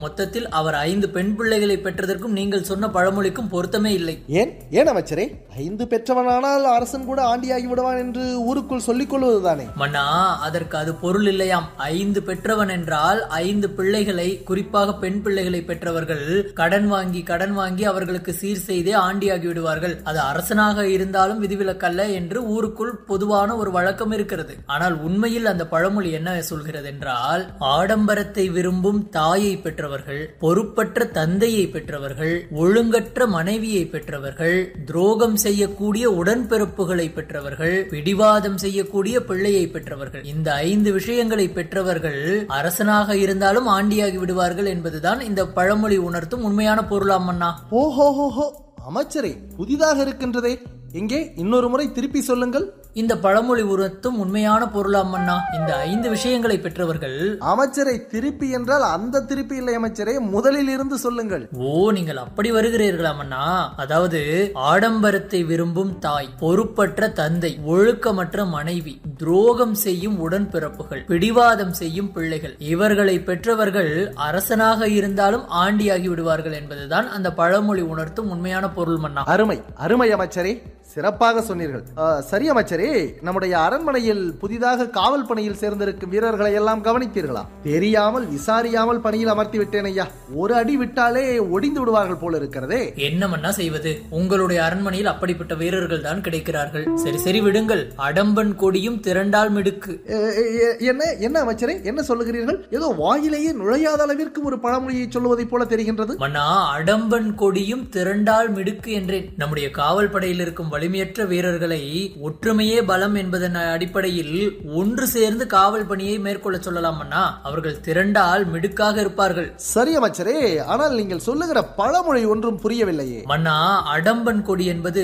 மொத்தத்தில் அவர் ஐந்து பெண் பிள்ளைகளை பெற்றதற்கும் நீங்கள் சொன்ன பழமொழிக்கும் பொருத்தமே இல்லை ஏன் ஏன் அமைச்சரே ஐந்து பெற்றவனானால் அரசன் கூட ஆண்டியாகி விடுவான் என்று ஊருக்குள் சொல்லிக் கொள்வதுதானே மன்னா அதற்கு அது பொருள் இல்லையாம் ஐந்து பெற்றவன் என்றால் ஐந்து பிள்ளைகளை குறிப்பாக பெண் பிள்ளைகளை பெற்றவர்கள் கடன் வாங்கி கடன் வாங்கி அவர்களுக்கு சீர் செய்தே ஆண்டியாகி விடுவார்கள் அது அரசனாக இருந்தாலும் விதிவிலக்கல்ல என்று ஊருக்குள் பொதுவான ஒரு வழக்கம் இருக்கிறது ஆனால் உண்மையில் அந்த பழமொழி என்ன சொல்கிறது என்றால் ஆடம்பரத்தை விரும்பும் தாயை பெற்றவர்கள் பொறுப்பற்ற தந்தையை பெற்றவர்கள் ஒழுங்கற்ற மனைவியை பெற்றவர்கள் துரோகம் செய்யக்கூடிய உடன்பிறப்புகளை பெற்றவர்கள் பிடிவாதம் செய்யக்கூடிய பிள்ளையை பெற்றவர்கள் இந்த ஐந்து விஷயங்களை பெற்றவர்கள் அரசனாக இருந்தாலும் ஆண்டியாகி விடுவார்கள் என்பதுதான் இந்த பழமொழி உணர்த்தும் உண்மையான பொருளாம் அண்ணா ஓஹோஹோஹோ அமைச்சரே புதிதாக இருக்கின்றதே எங்கே இன்னொரு முறை திருப்பி சொல்லுங்கள் இந்த பழமொழி உணர்த்தும் உண்மையான பொருளாம் அண்ணா இந்த ஐந்து விஷயங்களை பெற்றவர்கள் அமைச்சரை திருப்பி என்றால் அந்த திருப்பி இல்லை அமைச்சரே முதலில் இருந்து சொல்லுங்கள் ஓ நீங்கள் அப்படி வருகிறீர்களாம் அண்ணா அதாவது ஆடம்பரத்தை விரும்பும் தாய் பொறுப்பற்ற தந்தை ஒழுக்கமற்ற மனைவி துரோகம் செய்யும் உடன்பிறப்புகள் பிடிவாதம் செய்யும் பிள்ளைகள் இவர்களை பெற்றவர்கள் அரசனாக இருந்தாலும் ஆண்டியாகி விடுவார்கள் என்பதுதான் அந்த பழமொழி உணர்த்தும் உண்மையான பொருள் மன்னா அருமை அருமை அமைச்சரே சிறப்பாக சொன்னீர்கள் ஆ, சரி அமைச்சரே நம்முடைய அரண்மனையில் புதிதாக காவல் பணியில் சேர்ந்திருக்கும் வீரர்களை எல்லாம் கவனித்தீர்களா தெரியாமல் விசாரியாமல் பணியில் அமர்த்தி விட்டேன் ஐயா ஒரு அடி விட்டாலே ஒடிந்து விடுவார்கள் போல இருக்கிறதே என்ன மன்னா செய்வது உங்களுடைய அரண்மனையில் அப்படிப்பட்ட வீரர்கள் தான் கிடைக்கிறார்கள் சரி சரி விடுங்கள் அடம்பன் கொடியும் திரண்டால் மிடுக்கு எ- எ- என்ன என்ன அமைச்சரே என்ன சொல்லுகிறீர்கள் ஏதோ வாயிலேயே நுழையாத அளவிற்கு ஒரு பழமொழியை சொல்லுவதைப் போல தெரிகின்றது மன்னா அடம்பன் கொடியும் திரண்டால் மிடுக்கு என்றேன் நம்முடைய காவல் படையில் இருக்கும் வலிமையற்ற வீரர்களை ஒற்றுமையே பலம் என்பதன் அடிப்படையில் ஒன்று சேர்ந்து காவல் பணியை மேற்கொள்ள சொல்லலாம் மன்னா அவர்கள் திரண்டால் மிடுக்காக இருப்பார்கள் சரி அமைச்சரே ஆனால் நீங்கள் சொல்லுகிற பழமொழி ஒன்றும் புரியவில்லையே மன்னா அடம்பன் கொடி என்பது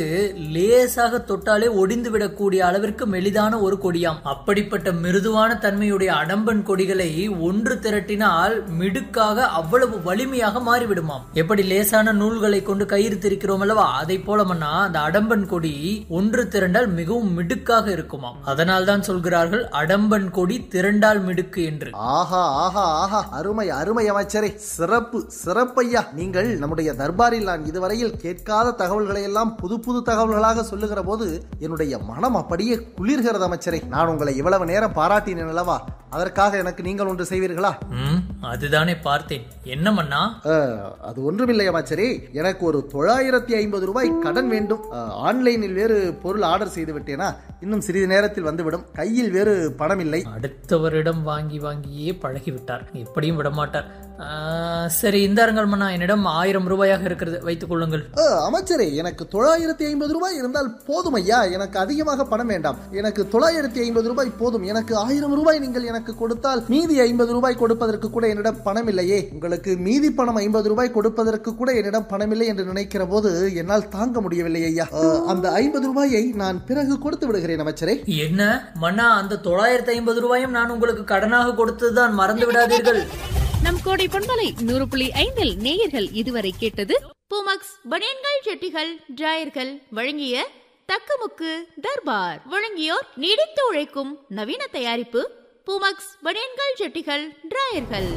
லேசாக தொட்டாலே ஒடிந்து விடக்கூடிய அளவிற்கு மெலிதான ஒரு கொடியாம் அப்படிப்பட்ட மிருதுவான தன்மையுடைய அடம்பன் கொடிகளை ஒன்று திரட்டினால் மிடுக்காக அவ்வளவு வலிமையாக மாறிவிடுமாம் எப்படி லேசான நூல்களை கொண்டு கயிறு திரிக்கிறோம் அல்லவா அதை போல மன்னா அந்த அடம்பன் கொடி ஒன்று திரண்டால் மிகவும் மிடுக்காக இருக்குமாம் அதனால் தான் சொல்கிறார்கள் அடம்பன் கொடி திரண்டால் மிடுக்கு என்று ஆஹா ஆஹா ஆஹா அருமை அருமை அமைச்சரே சிறப்பு சிறப்பையா நீங்கள் நம்முடைய தர்பாரில் நான் இதுவரையில் கேட்காத தகவல்களை எல்லாம் புது புது தகவல்களாக சொல்லுகிற போது என்னுடைய மனம் அப்படியே குளிர்கிறது அமைச்சரே நான் உங்களை இவ்வளவு நேரம் பாராட்டினேன் அல்லவா அதற்காக எனக்கு நீங்கள் ஒன்று செய்வீர்களா ம் அதுதானே பார்த்தேன் என்ன மன்னா அஹ், அது ஒன்றுமில்லை அமைச்சரே எனக்கு ஒரு தொள்ளாயிரத்தி ஐம்பது ரூபாய் கடன் வேண்டும் அஹ், ஆன்லைனில் வேறு பொருள் ஆர்டர் செய்து விட்டேனா இன்னும் சிறிது நேரத்தில் வந்துவிடும் கையில் வேறு பணம் இல்லை அடுத்தவரிடம் வாங்கி வாங்கியே பழகிவிட்டார் எப்படியும் விடமாட்டார் ஆ, சரி இந்தாருங்கள் மன்னா என்னிடம் ஆயிரம் ரூபாயாக இருக்கிறது வைத்துக் கொள்ளுங்கள் அஹ், அமைச்சரே எனக்கு தொள்ளாயிரத்தி ஐம்பது ரூபாய் இருந்தால் போதும் ஐயா எனக்கு அதிகமாக பணம் வேண்டாம் எனக்கு தொள்ளாயிரத்தி ஐம்பது ரூபாய் போதும் எனக்கு ஆயிரம் ரூபாய் நீங்கள் எனக்கு கொடுத்தால் மீதி ஐம்பது ரூபாய் கொடுப்பதற்கு கூட என்னிடம் பணம் இல்லையே உங்களுக்கு மீதி பணம் ஐம்பது ரூபாய் கொடுப்பதற்கு கூட என்னிடம் பணம் இல்லை என்று நினைக்கிற போது என்னால் தாங்க முடியவில்லை ஐயா அஹ், அந்த ஐம்பது ரூபாயை நான் பிறகு கொடுத்து விடுகிறேன் அமைச்சரே என்ன மன்னா அந்த தொள்ளாயிரத்தி ஐம்பது ரூபாயும் நான் உங்களுக்கு கடனாக கொடுத்ததுதான் மறந்து விடாதீர்கள் நம் கோடை பொன்மலை நூறு புள்ளி ஐந்தில் நேயர்கள் இதுவரை கேட்டது பூமக்ஸ் பனியன்கள் ஜெட்டிகள் டிராயர்கள் வழங்கிய தக்கமுக்கு தர்பார் வழங்கியோர் நீடித்து உழைக்கும் நவீன தயாரிப்பு பூமக்ஸ் பனியன்கள் ஜெட்டிகள் டிராயர்கள்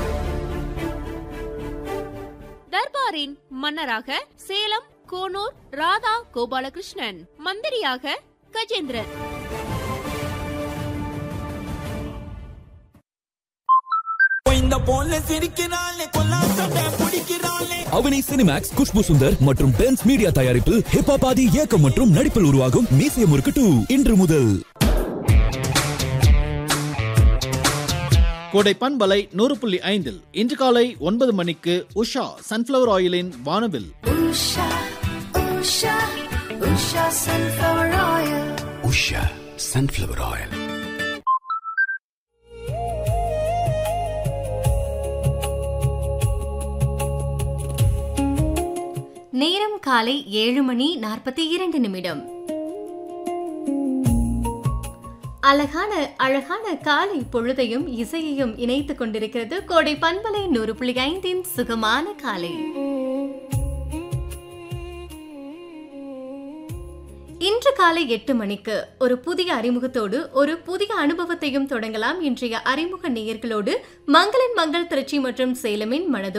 தர்பாரின் மன்னராக சேலம் கோனூர் ராதா கோபாலகிருஷ்ணன் மந்திரியாக கஜேந்திரன் இந்த போல சிரிக்கிறாளே கொல்லாசட்டை பிடிக்கிறாளே அவனி சினிமேக்ஸ் குஷ்பு சுந்தர் மற்றும் பென்ஸ் மீடியா தயாரிப்பில் ஹிப்பாபாதி இயக்கம் மற்றும் நடிப்பில் உருவாகும் மீசிய முறுக்கு டூ இன்று முதல் கோடை பண்பலை நூறு புள்ளி ஐந்தில் இன்று காலை ஒன்பது மணிக்கு உஷா சன்ஃப்ளவர் ஆயிலின் வானவில் உஷா சன்ஃப்ளவர் ஆயில் நேரம் காலை ஏழு மணி நாற்பத்தி இரண்டு நிமிடம் அழகான அழகான காலை பொழுதையும் இசையையும் இணைத்துக் கொண்டிருக்கிறது கோடை பண்பலை நூறு புள்ளி ஐந்தின் சுகமான காலை இன்று காலை எட்டு மணிக்கு ஒரு புதிய அறிமுகத்தோடு ஒரு புதிய அனுபவத்தையும் தொடங்கலாம் இன்றைய அறிமுக நேயர்களோடு மங்களன் மங்கள் திருச்சி மற்றும் சேலமின் மனதோ